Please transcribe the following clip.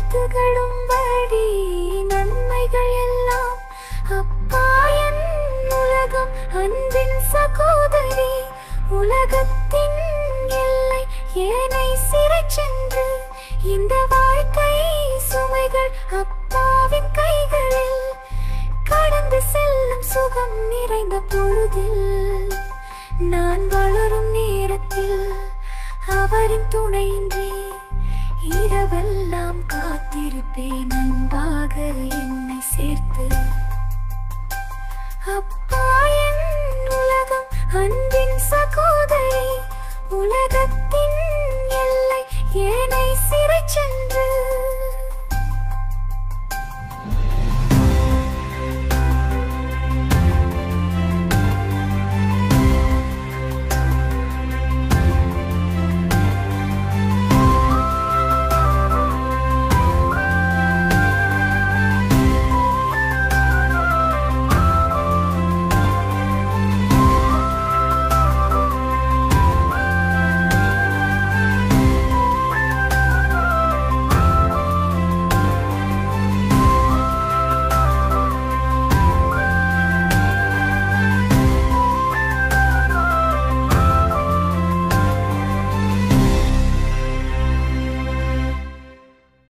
ஆபத்துகளும் வழி நன்மைகள் எல்லாம் அப்பா என் உலகம் அன்பின் சகோதரி உலகத்தின் எல்லை ஏனை சிறை சென்று இந்த வாழ்க்கை சுமைகள் அப்பாவின் கைகளில் கடந்து செல்லும் சுகம் நிறைந்த பொழுதில் நான் வளரும் நேரத்தில் அவரின் துணையின்றி இரவெல்லாம் காத்திருப்பேன் அன்பாக என்னை சேர்த்து அப்பா